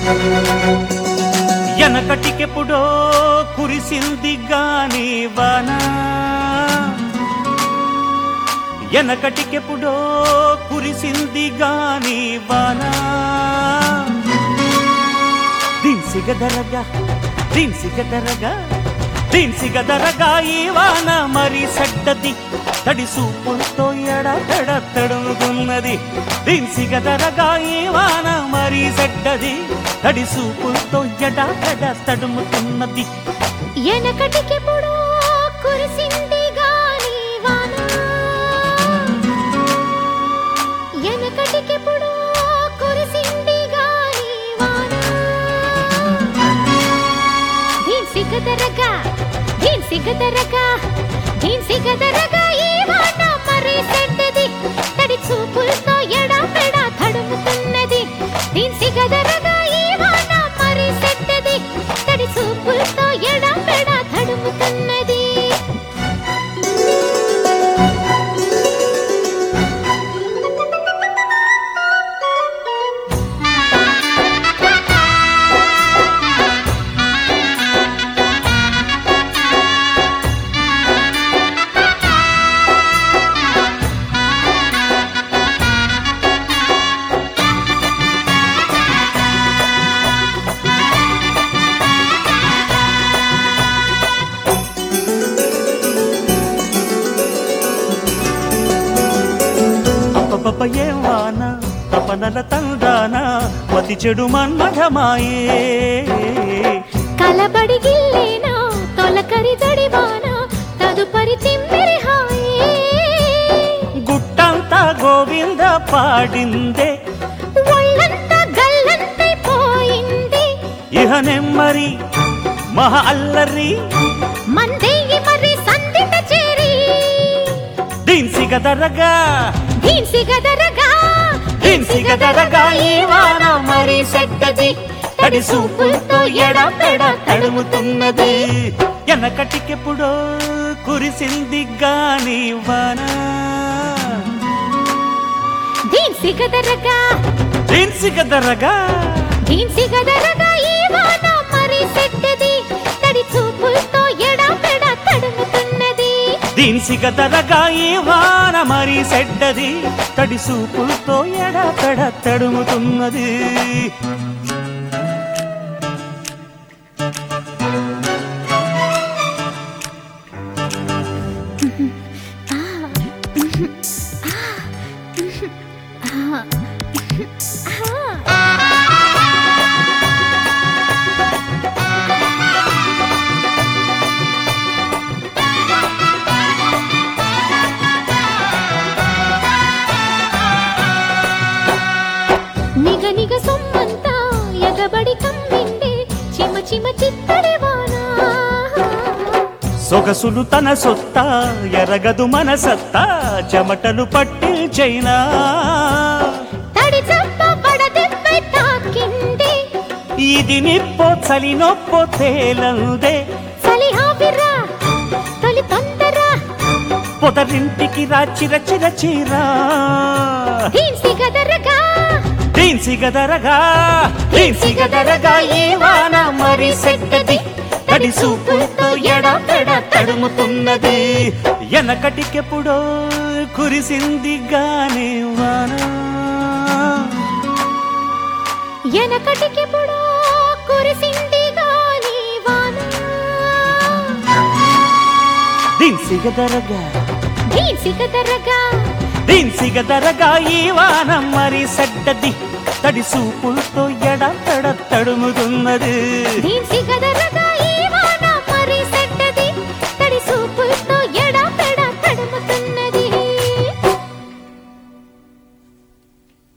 ఎనకటికెప్పుడో కురిసింది గాని వాన ఎనకటికెప్పుడో కురిసింది గాని వాన దిన్సిగదరగా దిన్సిగదరగా దిన్సిగదరగా ఈ వాన మరి సడ్డది తడి సూపులతో ఎడతెడ తడుముకున్నది దిన్సిగదరగా ఈ వాన మరి సడ్డది తడి సూపులతో ఎడతెడ తడుముకున్నది ఎనకటికెప్పుడో కురిసింది గాని వాన ఎనకటికెప్పుడో కురిసింది గాని వాన దీన్ సిగదరగా దీన్ సిగదరగా దీన్ సిగదరగా ఈ వాన మరి సెడ్డది తడి చూపులతో ఎడా పెడా తడుముతున్నది దీన్ సిగదరగా ఈ వాన మరి సెడ్డది తడి చూపులతో ఎడా పెడా తడుముతున్నది అప్పపప్ప ఏం వాన తపనల తందాన మతి చెడు మన్మఢమాయే కలబడి గిల్లేనా తొలకరి జడివాన తదుపరి తిమ్మిరి హాయే గుట్టంతా గోవింద పాడిందే ఒళ్ళంతా గల్లంతైపోయింది ఇహ నెమ్మరి మహా అల్లరి మందేయి మరి సందిట చేరి దిన్సిగదరగా ధీన్సిగదరగా దిన్సిగదరగా ఈ వాన మరి సెడ్డది తడి సూపులతో ఎడపెడ తడుముతున్నది ఎనకటికెప్పుడో కురిసింది గాని వాన ధీన్సిగదరగా దిన్సిగదరగా ధీన్సిగదరగా ఈ వాన మరి సెట్టది తడి చూపులతో ఎడా పెడా తడుముతున్నది దిన్సిగదరగా ఈ వాన మరి సెడ్డది తడి సూపులతో ఎడపెడ తడుముతున్నది నిగ నిగ సొమ్మంతా ఎగబడి కమ్మిండే చిమ చిమ చిత్తడి వానా సొగసులు తన సొత్త ఎరగదు మన సత్తా చెమటలు పట్టించైనా తడి చప్ప పడదెబ్బై తాకింది ఇది నిప్పో చలి నొప్పో తేలందే చలి హావిరా తొలి తొందర పొదరింటికి రా చిర చిర చిరా ధీన్సి గదరగా దీన్సి గదరగా దీన్సి గదరగా ఈ వాన మరి సెట్టది తడి సూపులతో ఎడపెడ తడుముతున్నది ఎనకటికెప్పుడో కురిసింది గాని వాన ఎనకటికెప్పుడో కురిసింది గాని వాన దీన్సి గదరగా ధీన్సి గదరగా దిన్సిగదరగా ఈ వానం మరి సడ్డది తడి సూపులతో ఎడ తడ తడుముతున్నది ధీన్సి గదరగా